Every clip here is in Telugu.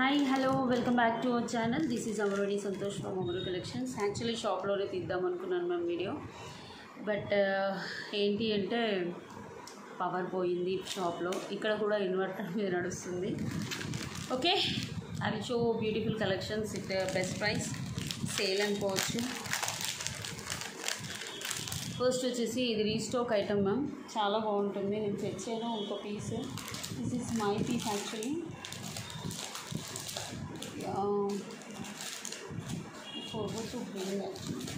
hi hello welcome back to our channel this is అమరోడి Santosh from Amaru collections actually షాప్లోనే తీద్దాం అనుకున్నాను మ్యామ్ వీడియో బట్ ఏంటి అంటే పవర్ పోయింది షాప్లో ఇక్కడ కూడా ఇన్వర్టర్ మీద నడుస్తుంది ఓకే అవి show beautiful collections it best price sale అనుకోవచ్చు ఫస్ట్ వచ్చేసి ఇది రీస్టాక్ ఐటమ్ మ్యామ్ చాలా బాగుంటుంది నేను తెచ్చాను ఇంకో piece this is my piece actually forgot to bring actually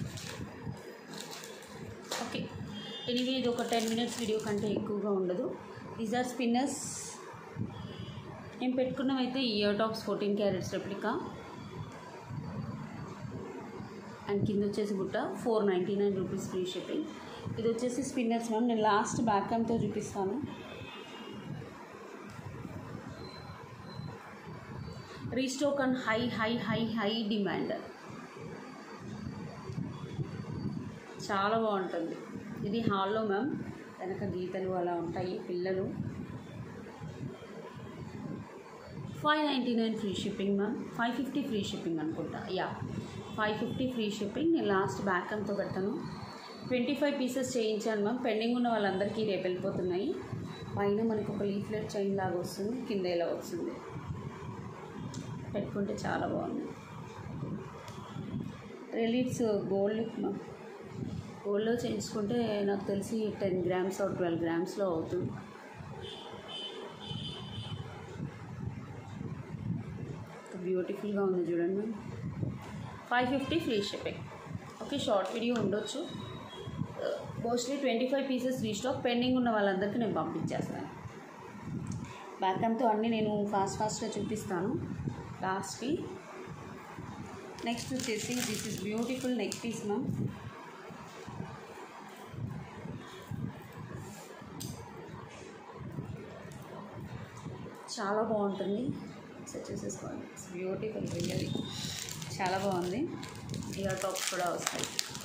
okay anyway ఇది ఒక టెన్ మినిట్స్ వీడియో కంటే ఎక్కువగా ఉండదు దీస్ ఆర్ స్పిన్నర్స్ నేను పెట్టుకున్నవైతే ear tops fourteen carats replica and కింద వచ్చేసి బుట్ట four ninety nine rupees free shipping ఇది వచ్చేసి స్పిన్నర్స్ మ్యామ్ నేను లాస్ట్ బ్యాక్ క్యామ్తో చూపిస్తాను restock and high high high high demand చాలా బాగుంటుంది ఇది హాల్లో మ్యామ్ వెనక గీతలు అలా ఉంటాయి పిల్లలు five ninety nine free shipping ma'am five fifty free shipping అనుకుంటా yeah five fifty free shipping నేను లాస్ట్ బ్యాక్ అంతా పెడతాను ట్వంటీ ఫైవ్ పీసెస్ చేయించాను మ్యామ్ పెండింగ్ ఉన్న వాళ్ళందరికీ రేపు వెళ్ళిపోతున్నాయి పైన మనకు ఒక లీఫ్లెట్ చైన్ లాగా వస్తుంది కింద ఇలా వస్తుంది పెట్టుకుంటే చాలా బాగుంది రిలీట్స్ గోల్డ్ మ్యామ్ గోల్డ్లో చేయించుకుంటే నాకు తెలిసి టెన్ గ్రామ్స్ ఆర్ ట్వెల్వ్ గ్రామ్స్లో అవుతుంది బ్యూటిఫుల్గా ఉంది చూడండి five fifty free shipping okay short video ఉండొచ్చు mostly twenty five pieces restock pending ఉన్న వాళ్ళందరికీ నేను పంపించేస్తాను బ్యాక్అమ్తో అన్నీ నేను ఫాస్ట్ ఫాస్ట్గా చూపిస్తాను లాస్ట్కి నెక్స్ట్ వచ్చేసి this is beautiful neck piece ma'am చాలా బాగుంటుంది సెట్ చేసేసుకోండి ఇట్స్ బ్యూటిఫుల్ రియల్లీ చాలా బాగుంది ఇయర్ టాప్స్ కూడా వస్తాయి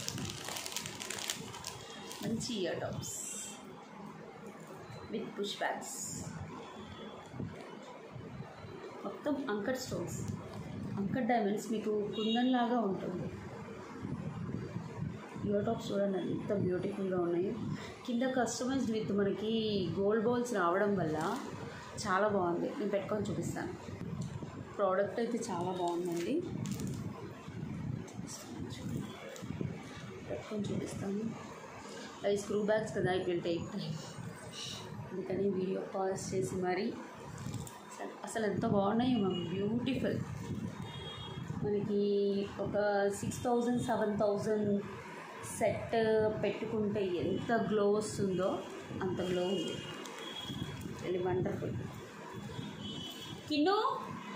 మంచి ear tops with push backs మొత్తం అంకట్ స్టోన్స్ అంకట్ డైమండ్స్ మీకు కుందన్ లాగా ఉంటుంది ఇయర్ టాప్స్ చూడండి ఎంత బ్యూటిఫుల్గా ఉన్నాయి కింద కస్టమైజ్డ్ విత్ మనకి గోల్డ్ బాల్స్ రావడం వల్ల చాలా బాగుంది నేను పెట్టుకొని చూపిస్తాను ప్రోడక్ట్ అయితే చాలా బాగుందండి పెట్టుకొని చూపిస్తాను అవి స్క్రూ బ్యాగ్స్ కదా ఇట్ విల్ టేక్ టైం అందుకని వీడియో పాజ్ చేసి మరి అసలు- అసలు ఎంత బాగున్నాయి మ్యామ్ బ్యూటిఫుల్ మనకి ఒక six thousand seven thousand set పెట్టుకుంటే ఎంత గ్లో వస్తుందో అంత గ్లో ఉంది really వండర్ఫుల్ కిన్నో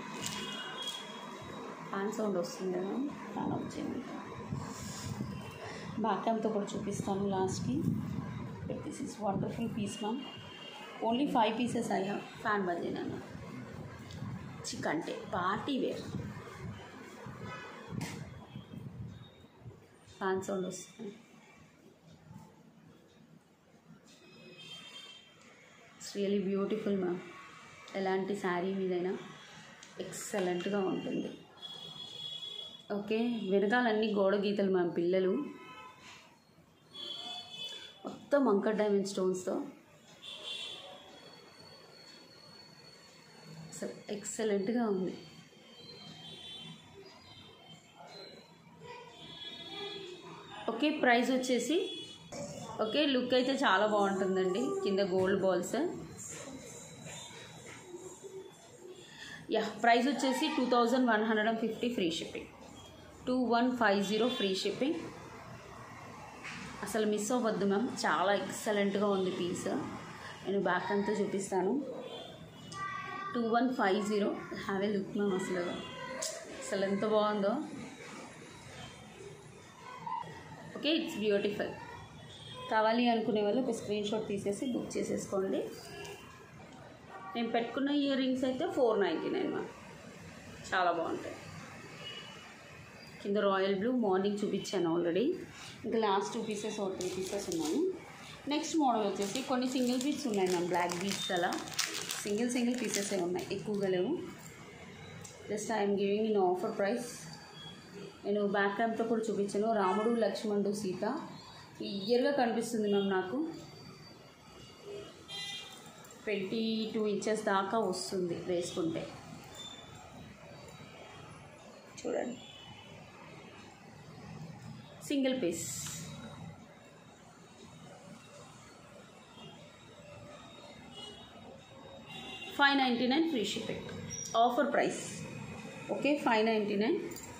ఫ్యాన్ సౌండ్ వస్తుంది కదా ఫ్యాన్ వచ్చింది బ్యాక్యామ్తో కూడా చూపిస్తాను లాస్ట్కి this is wonderful piece ma'am only five pieces అయ్యా ఫ్యాన్ బంద్ చేయను చికంటే పార్టీ వేర్ ఫ్యాన్ సౌండ్ వస్తుంది ఇట్స్ రియలీ బ్యూటిఫుల్ మ్యామ్ ఎలాంటి శారీ మీదైనా ఎక్సలెంట్గా ఉంటుంది ఓకే వెనకాలన్నీ గోడ గీతలు మ్యామ్ పిల్లలు మొత్తం అంకర్ డైమండ్ స్టోన్స్తో అసలు ఎక్సలెంట్గా ఉంది ఓకే ప్రైస్ వచ్చేసి ఓకే లుక్ అయితే చాలా బాగుంటుందండి కింద గోల్డ్ బాల్స్ యా ప్రైస్ వచ్చేసి two thousand one hundred and fifty free shipping two one five zero free shipping అసలు మిస్ అవ్వద్దు మ్యామ్ చాలా ఎక్సలెంట్గా ఉంది పీస్ నేను బ్యాక్ అంతా చూపిస్తాను two one five zero have a look ma'am అసలు అసలు ఎంత బాగుందో ఓకే ఇట్స్ బ్యూటిఫుల్ కావాలి అనుకునే వాళ్ళు ఒక స్క్రీన్ షాట్ తీసేసి బుక్ చేసేసుకోండి నేను పెట్టుకున్న ఇయర్ రింగ్స్ అయితే ఫోర్ నైంటీ నైన్ మ్యామ్ చాలా బాగుంటాయి కింద రాయల్ బ్లూ మార్నింగ్ చూపించాను ఆల్రెడీ ఇంకా last two pieces or three pieces ఉన్నాయి నెక్స్ట్ మోడల్ వచ్చేసి కొన్ని సింగిల్ బీట్స్ ఉన్నాయి మ్యామ్ బ్లాక్ బీట్స్ అలా సింగిల్ సింగిల్ పీసెసే ఉన్నాయి ఎక్కువగా లేవు just I'm giving in offer price నేను బ్యాక్ క్యాంప్తో కూడా చూపించాను రాముడు లక్ష్మణుడు సీత క్లియర్గా కనిపిస్తుంది మ్యామ్ నాకు ట్వంటీ టూ ఇంచెస్ దాకా వస్తుంది వేసుకుంటే చూడండి single piece five ninety nine free shipping offer price okay five ninety nine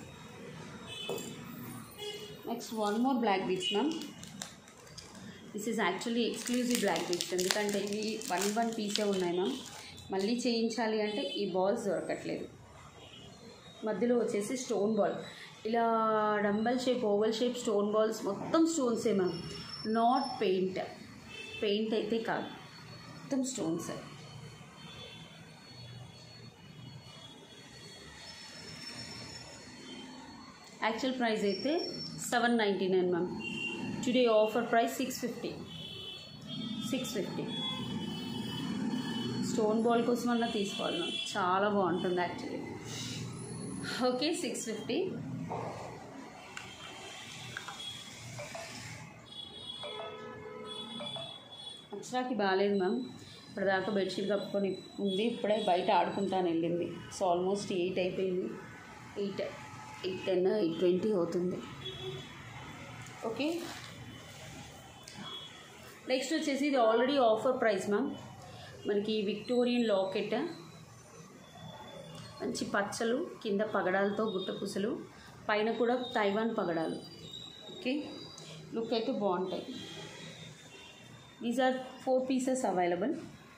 next one more black beads ma'am this is actually exclusive black beads ఎందుకంటే ఇవి వన్ వన్ పీసే ఉన్నాయి మ్యామ్ మళ్ళీ చేయించాలి అంటే ఈ బాల్స్ దొరకట్లేదు మధ్యలో వచ్చేసి స్టోన్ బాల్ ఇలా dumbbell shape oval shape stone balls మొత్తం స్టోన్సే మ్యామ్ నాట్ పెయింట్ పెయింట్ అయితే కాదు మొత్తం స్టోన్స్ యాక్చువల్ ప్రైస్ అయితే seven ninety nine ma'am today offer price six fifty six fifty stone ball కోసం అన్నా తీసుకోవాలి మ్యామ్ చాలా బాగుంటుంది యాక్చువల్లీ ఓకే సిక్స్ ఫిఫ్టీ అక్షరాకి బాగాలేదు మ్యామ్ ఇప్పటిదాకా బెడ్షీట్ కప్పుకొని ఉంది ఇప్పుడే బయట ఆడుకుంటాను వెళ్ళింది సో ఆల్మోస్ట్ ఎయిట్ అయిపోయింది eight eight ten eight twenty అవుతుంది ఓకే నెక్స్ట్ వచ్చేసి ఇది ఆల్రెడీ ఆఫర్ ప్రైస్ మ్యామ్ మనకి విక్టోరియన్ లాకెట్ మంచి పచ్చలు కింద పగడాలతో గుట్ట పూసలు పైన కూడా తైవాన్ పగడాలు ఓకే లుక్ అయితే బాగుంటాయి these are four pieces available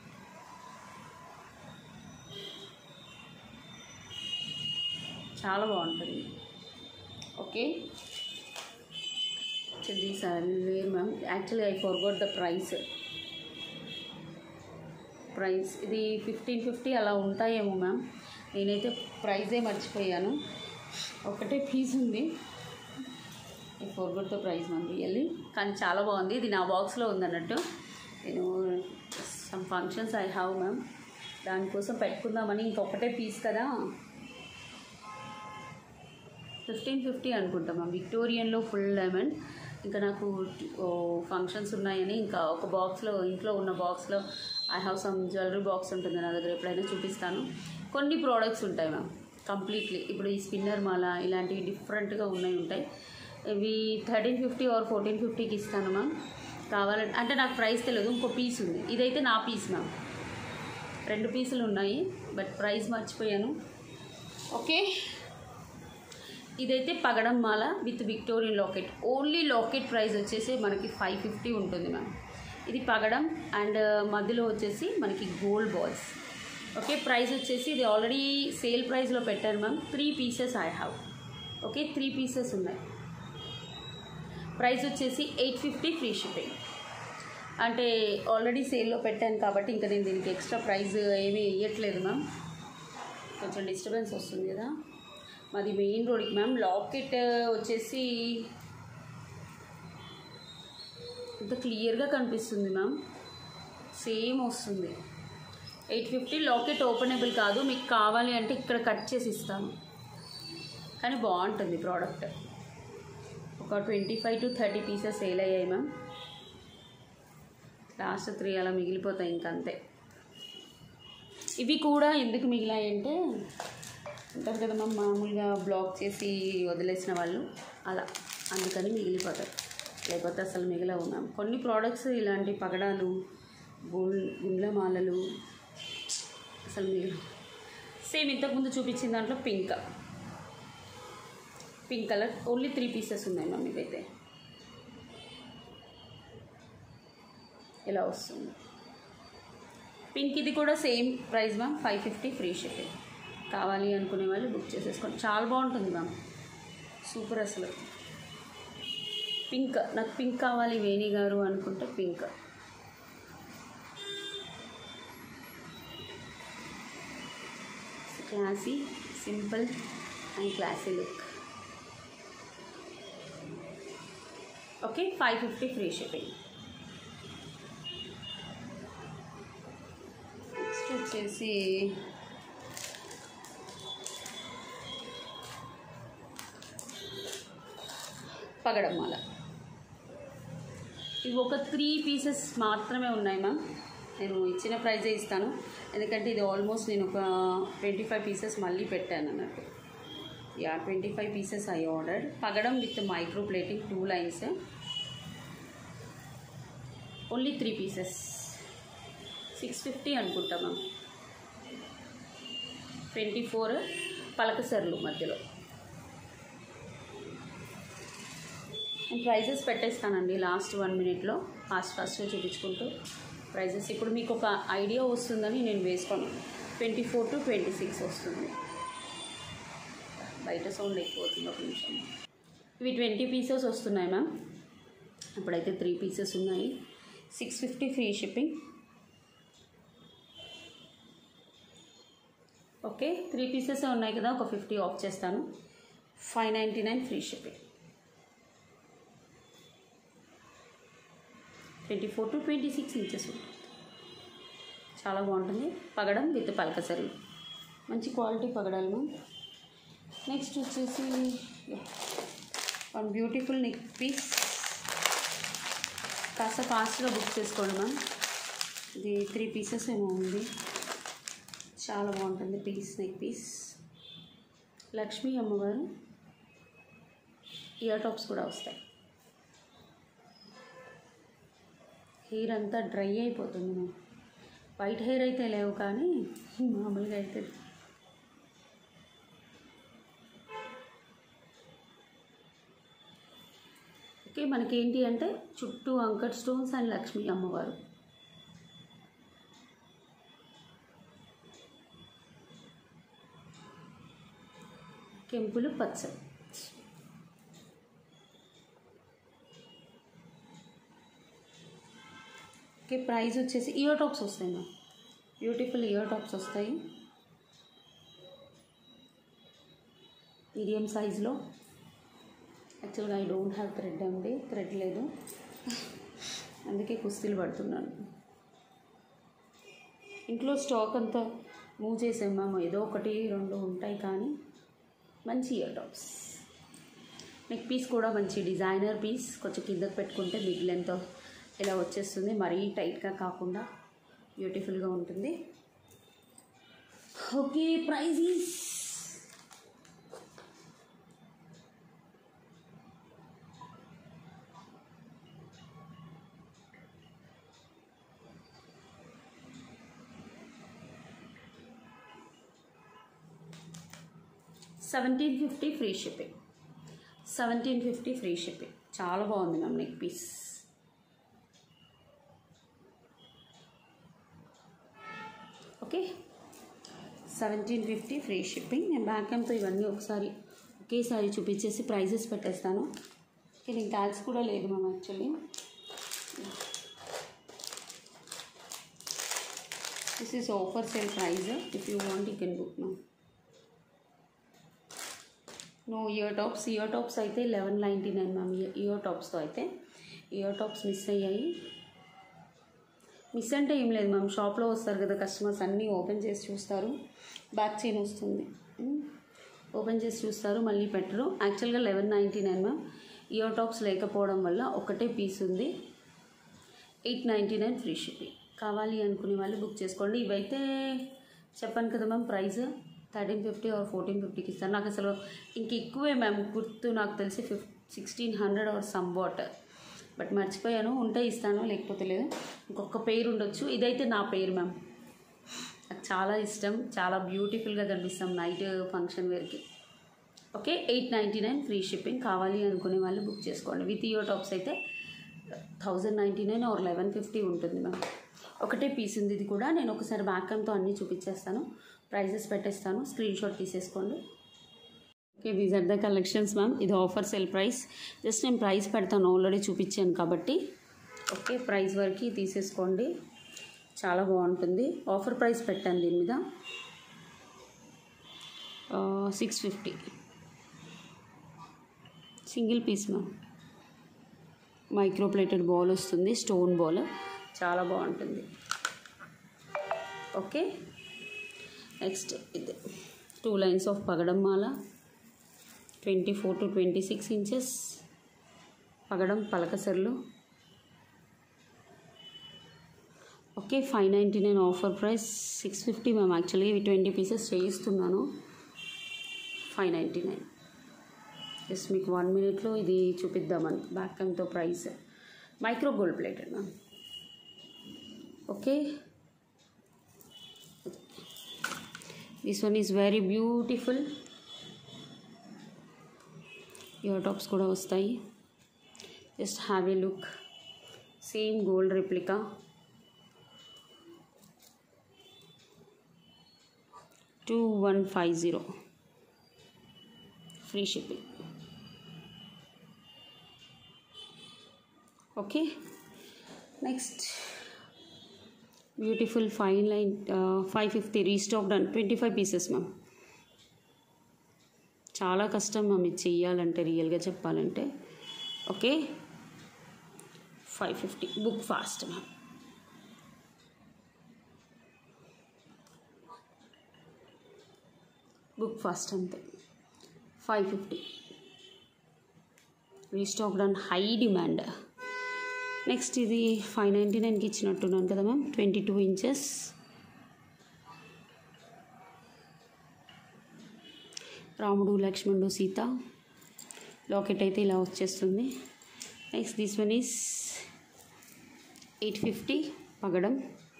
చాలా బాగుంటుంది okay these are wear ma'am actually I forgot the price price ఇది ఫిఫ్టీన్ ఫిఫ్టీ అలా ఉంటాయేమో మ్యామ్ నేనైతే ప్రైజే మర్చిపోయాను ఒకటే పీస్ ఉంది ఫోర్గొట్తో ప్రైస్ మ్యామ్ రియల్లీ కానీ చాలా బాగుంది ఇది నా బాక్స్లో ఉందన్నట్టు నేను some functions I have ma'am దానికోసం పెట్టుకుందామని ఇంకొకటే పీస్ కదా ఫిఫ్టీన్ ఫిఫ్టీ అనుకుంటా మ్యామ్ విక్టోరియన్లో ఫుల్ డైమండ్ ఇంకా నాకు ఫంక్షన్స్ ఉన్నాయని ఇంకా ఒక బాక్స్లో ఇంట్లో ఉన్న బాక్స్లో I have some jewellery box ఉంటుంది నా దగ్గర ఎప్పుడైనా చూపిస్తాను కొన్ని ప్రోడక్ట్స్ ఉంటాయి మ్యామ్ కంప్లీట్లీ ఇప్పుడు ఈ స్పిన్నర్ మాల ఇలాంటివి డిఫరెంట్గా ఉన్నాయి ఉంటాయి ఇవి థర్టీన్ ఫిఫ్టీ ఆర్ ఫోర్టీన్ ఫిఫ్టీకి ఇస్తాను మ్యామ్ కావాలంటే అంటే నాకు ప్రైస్ తెలియదు ఇంకో పీస్ ఉంది ఇదైతే నా పీస్ మ్యామ్ రెండు పీసులు ఉన్నాయి బట్ ప్రైస్ మర్చిపోయాను ఓకే ఇదైతే పగడం మాల with Victorian locket only locket price వచ్చేసి మనకి ఫైవ్ ఫిఫ్టీ ఉంటుంది మ్యామ్ ఇది పగడం అండ్ మధ్యలో వచ్చేసి మనకి గోల్డ్ బాల్స్ ఓకే ప్రైస్ వచ్చేసి ఇది ఆల్రెడీ సేల్ ప్రైస్లో పెట్టారు ma'am three pieces I have okay three pieces ఉన్నాయి ప్రైస్ వచ్చేసి ఎయిట్ ఫిఫ్టీ ఫ్రీ షిప్పింగ్ అంటే ఆల్రెడీ సేల్లో పెట్టాను కాబట్టి ఇంకా నేను దీనికి ఎక్స్ట్రా ప్రైస్ ఏమీ ఇవ్వట్లేదు మ్యామ్ కొంచెం డిస్టర్బెన్స్ వస్తుంది కదా మాది మెయిన్ రోడ్కి మ్యామ్ లాకెట్ వచ్చేసి ఇంత క్లియర్గా కనిపిస్తుంది మ్యామ్ సేమ్ వస్తుంది ఎయిట్ ఫిఫ్టీ లాకెట్ ఓపెనబుల్ కాదు మీకు కావాలి అంటే ఇక్కడ కట్ చేసి ఇస్తాను కానీ బాగుంటుంది ప్రోడక్ట్ ఒక twenty five to thirty pieces sale అయ్యాయి మ్యామ్ లాస్ట్ త్రీ అలా మిగిలిపోతాయి ఇంకంతే ఇవి కూడా ఎందుకు మిగిలాయి అంటే ఉంటారు కదా మ్యామ్ మామూలుగా బ్లాక్ చేసి వదిలేసిన వాళ్ళు అలా అందుకని మిగిలిపోతాయి లేకపోతే అసలు మిగిలవు మ్యామ్ కొన్ని ప్రోడక్ట్స్ ఇలాంటి పగడాలు గుండ్ల గుండ్ల మాలలు అసలు మిగిలిన సేమ్ ఇంతకుముందు చూపించిన దాంట్లో pink pink colour only three pieces ఉన్నాయి మ్యామ్ ఇవైతే ఇలా వస్తుంది పింక్ ఇది కూడా same price ma'am five fifty free shipping కావాలి అనుకునే వాళ్ళు బుక్ చేసేసుకోండి చాలా బాగుంటుంది మ్యామ్ సూపర్ అసలు పింక్ నాకు పింక్ కావాలి వేణి గారు అనుకుంటే pink classy simple and classy look okay five fifty free shipping next వచ్చేసి పగడం మాల ఇవి ఒక త్రీ పీసెస్ మాత్రమే ఉన్నాయి మ్యామ్ నేను ఇచ్చిన ప్రైజే ఇస్తాను ఎందుకంటే ఇది ఆల్మోస్ట్ నేను ఒక ట్వంటీ ఫైవ్ పీసెస్ మళ్ళీ పెట్టాను అన్నట్టు yeah twenty five pieces I order పగడం with micro plating two lines only three pieces six fifty అనుకుంటా మ్యామ్ ట్వంటీ ఫోర్ పలకసర్లు మధ్యలో నేను ప్రైజెస్ పెట్టేస్తానండి లాస్ట్ వన్ మినిట్లో ఫాస్ట్ ఫాస్ట్గా చూపించుకుంటూ ప్రైజెస్ ఇప్పుడు మీకు ఒక ఐడియా వస్తుందని నేను వేసుకోను twenty four to twenty six వస్తుంది బయట సౌండ్ ఎక్కువ అవుతుంది ఒక నిమిషం ఇవి ట్వంటీ పీసెస్ వస్తున్నాయి మ్యామ్ ఇప్పుడైతే త్రీ పీసెస్ ఉన్నాయి six fifty free shipping okay three pieces ఉన్నాయి కదా ఒక ఫిఫ్టీ ఆఫ్ చేస్తాను five ninety nine free shipping twenty four to twenty six inches ఉంటుంది చాలా బాగుంటుంది పగడం విత్ పలకసరి మంచి క్వాలిటీ పగడాలి మ్యామ్ నెక్స్ట్ వచ్చేసి వన్ బ్యూటిఫుల్ నెక్ పీస్ కాస్త ఫాస్ట్గా బుక్ చేసుకోండి మ్యామ్ ఇది త్రీ పీసెస్ ఏమో ఉంది చాలా బాగుంటుంది పీస్ నెక్ పీస్ లక్ష్మీ అమ్మవారు ఇయర్ టాప్స్ కూడా వస్తాయి హెయిర్ అంతా డ్రై అయిపోతుంది మ్యామ్ వైట్ హెయిర్ అయితే లేవు కానీ మామూలుగా అయితే ఓకే మనకి ఏంటి అంటే చుట్టూ అంకట్ స్టోన్స్ అండ్ లక్ష్మీ అమ్మవారు కెంపులు పచ్చ ఓకే ప్రైస్ వచ్చేసి ఇయర్ టాప్స్ వస్తాయి మ్యామ్ బ్యూటిఫుల్ ఇయర్ టాప్స్ వస్తాయి మీడియం సైజులో యాక్చువల్గా ఐ డోంట్ హ్యావ్ థ్రెడ్ అండి థ్రెడ్ లేదు అందుకే కుస్తీలు పడుతున్నాను ఇంట్లో స్టాక్ అంతా మూవ్ చేసాం మ్యామ్ ఏదో ఒకటి రెండు ఉంటాయి కానీ మంచి ఇయర్ టాప్స్ నెక్ పీస్ కూడా మంచి డిజైనర్ పీస్ కొంచెం కిందకు పెట్టుకుంటే మిడ్ లెంత్ ఇలా వచ్చేస్తుంది మరీ టైట్గా కాకుండా బ్యూటిఫుల్గా ఉంటుంది okay price is seventeen fifty free shipping seventeen fifty free shipping చాలా బాగుంది ma'am neck piece okay seventeen fifty free shipping నేను బ్యాక్ ఎంతో ఇవన్నీ ఒకసారి ఒకేసారి చూపించేసి ప్రైజెస్ పెట్టేస్తాను ఓకే నేను క్యాల్స్ కూడా లేదు ma'am actually this is offer sale price if you want you can book ma'am no ear tops ear tops అయితే లెవెన్ నైంటీ నైన్ మ్యామ్ ఇయర్ టాప్స్తో అయితే ఇయర్ టాప్స్ మిస్ అయ్యాయి మిస్ అంటే ఏం లేదు మ్యామ్ షాప్లో వస్తారు కదా కస్టమర్స్ అన్నీ ఓపెన్ చేసి చూస్తారు బ్యాక్ చైన్ వస్తుంది ఓపెన్ చేసి చూస్తారు మళ్ళీ పెట్టరు యాక్చువల్గా eleven ninety nine ma'am ear tops లేకపోవడం వల్ల ఒకటే పీస్ ఉంది eight ninety nine free shipping కావాలి అనుకునే వాళ్ళు బుక్ చేసుకోండి ఇవైతే చెప్పాను కదా ma'am price thirteen fifty or fourteen ఫిఫ్టీకి ఇస్తాను నాకు అసలు ఇంక ఎక్కువే మ్యామ్ గుర్తు నాకు తెలిసి fif sixteen hundred or somewhat but మర్చిపోయాను ఉంటే ఇస్తాను లేకపోతే లేదు ఇంకొక పేరు ఉండొచ్చు ఇదైతే నా పేరు మ్యామ్ నాకు చాలా ఇష్టం చాలా బ్యూటిఫుల్గా కనిపిస్తాం నైట్ ఫంక్షన్ వేర్కి okay eight ninety nine free shipping కావాలి అనుకునే వాళ్ళు బుక్ చేసుకోండి విత్ ఇయర్ టాప్స్ అయితే thousand ninety nine or eleven fifty ఉంటుంది మ్యామ్ ఒకటే పీస్ ఉంది ఇది కూడా నేను ఒకసారి బ్యాకంతో అన్నీ చూపించేస్తాను ప్రైజెస్ పెట్టేస్తాను స్క్రీన్ షాట్ తీసేసుకోండి okay these are the collections ma'am ఇది ఆఫర్ సెల్ ప్రైస్ జస్ట్ నేను ప్రైస్ పెడతాను ఆల్రెడీ చూపించాను కాబట్టి ఓకే ప్రైస్ వరకు తీసేసుకోండి చాలా బాగుంటుంది ఆఫర్ ప్రైస్ పెట్టాను దీని మీద six fifty single piece ma'am micro plated ball వస్తుంది స్టోన్ బాల్ చాలా బాగుంటుంది ఓకే నెక్స్ట్ ఇది టూ లైన్స్ ఆఫ్ పగడం మాల twenty four to twenty six inches పగడం పలకసర్లు okay five ninety nine offer price six fifty ma'am actually ఇవి ట్వంటీ పీసెస్ చేయిస్తున్నాను ఫైవ్ నైంటీ నైన్ జస్ట్ మీకు వన్ మినిట్లో ఇది చూపిద్దామని బ్యాక్ ఎంతో price micro gold plated ma'am okay this one is very beautiful ear tops కూడా వస్తాయి just have a look same gold replica two one five zero free shipping okay next beautiful fine line five fifty restocked and twenty five pieces ma'am చాలా కష్టం మ్యామ్ ఇది చెయ్యాలంటే రియల్గా చెప్పాలంటే okay five fifty book fast ma'am book fast అంతే five fifty restocked and high demand next ఇది ఫైవ్ నైంటీ నైన్కి ఇచ్చినట్టున్నాను కదా మ్యామ్ ట్వంటీ టూ ఇంచెస్ రాముడు లక్ష్మణుడు సీత లాకెట్ అయితే ఇలా వచ్చేస్తుంది next this one is eight fifty పగడం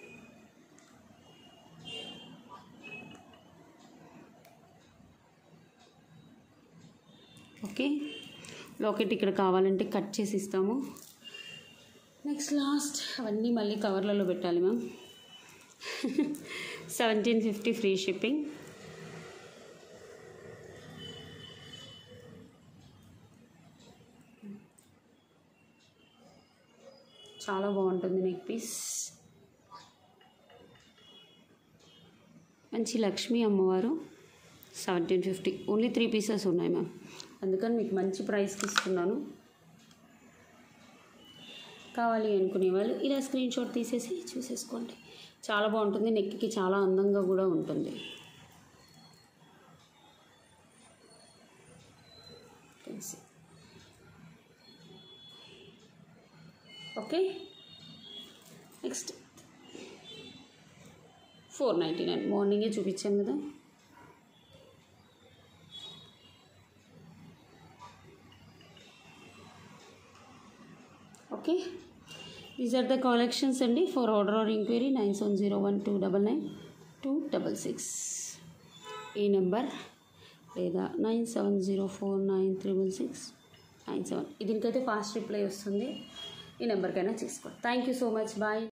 ఓకే లాకెట్ ఇక్కడ కావాలంటే కట్ చేసి ఇస్తాము నెక్స్ట్ లాస్ట్ అవన్నీ మళ్ళీ కవర్లలో పెట్టాలి ma'am seventeen fifty free shipping చాలా బాగుంటుంది నెక్ పీస్ మంచి లక్ష్మీ అమ్మవారు seventeen fifty only three pieces ఉన్నాయి మ్యామ్ అందుకని మీకు మంచి ప్రైస్కి ఇస్తున్నాను కావాలి అనుకునే వాళ్ళు ఇలా స్క్రీన్ షాట్ తీసేసి చూసేసుకోండి చాలా బాగుంటుంది నెక్కి చాలా అందంగా కూడా ఉంటుంది okay next four ninety nine మార్నింగే చూపించాను కదా okay these are the collections అండి for order or enquiry nine seven zero one two double nine two double six ఈ నెంబర్ లేదా nine seven zero four nine triple six nine seven దీనికైతే ఫాస్ట్ రిప్లై వస్తుంది ఈ నెంబర్కైనా చేసుకోండి thank you so much bye